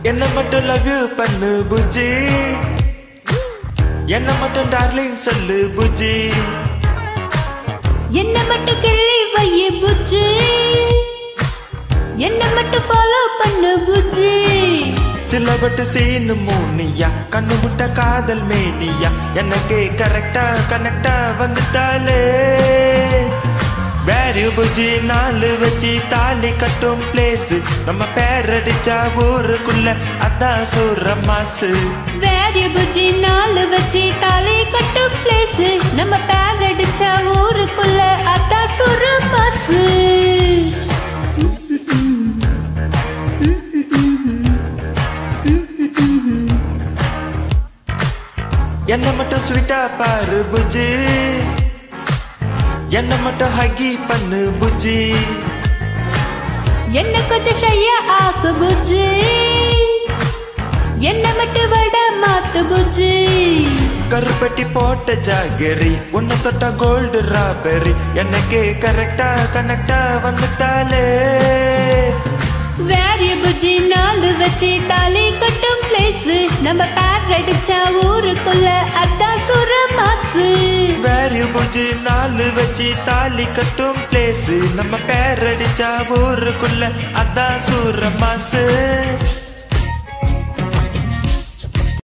என்ன மட்டும் love you பண்ணு புஜ்ஜி என்ன மட்டும் டார்லிங் சொல்லு புஜ்ஜி என்ன மட்டும் கிள்ளி வைய புஜ்ஜி என்ன மட்டும் ஃபாலோ பண்ணு புஜ்ஜி சிலபட்டு சீனு மூனியா கண்ணு முட்ட காதல் மேனியா எனக்கு கரெக்டா கனெக்டா வந்துட்டாலே வேறு புஜி நாலு வச்சு தாலி கட்டும் பிளேஸ் நம்ம பேர் அடிச்சா ஊருக்குள்ள அதான் சூற மாசு வேரிய புஜ்ஜி நாலு வச்சு தாலி கட்டு பிளேஸ் நம்ம பேர் அடிச்சா ஊருக்குள்ள அதான் சுர மாசு என்ன மட்டும் ஸ்வீட்டா பாரு புஜி என்ன மட்டும் ஹக்கி பண்ணு புஜி என்ன கொஞ்சம் ஷையா ஆக்கு புஜ்ஜி என்ன மட்டும் வட மாத்து புஜ்ஜி கருப்பட்டி போட்ட ஜாகரி உன்னை தொட்ட கோல்டு ராபெரி எனக்கு கரெக்டா கனெக்டா வந்துட்டாலே வேரிய புஜ்ஜி நாலு வச்சு தாலி கட்டும் பிளேஸ் நம்ம பேர் அடிச்சா ஊருக்குள்ள அதான் சுர மாசு வேறு புஜி நாலு வச்சு தாலி கட்டும் பிளேஸ் நம்ம பேர் அடிச்சா ஊருக்குள்ள அதான் சூர மாசு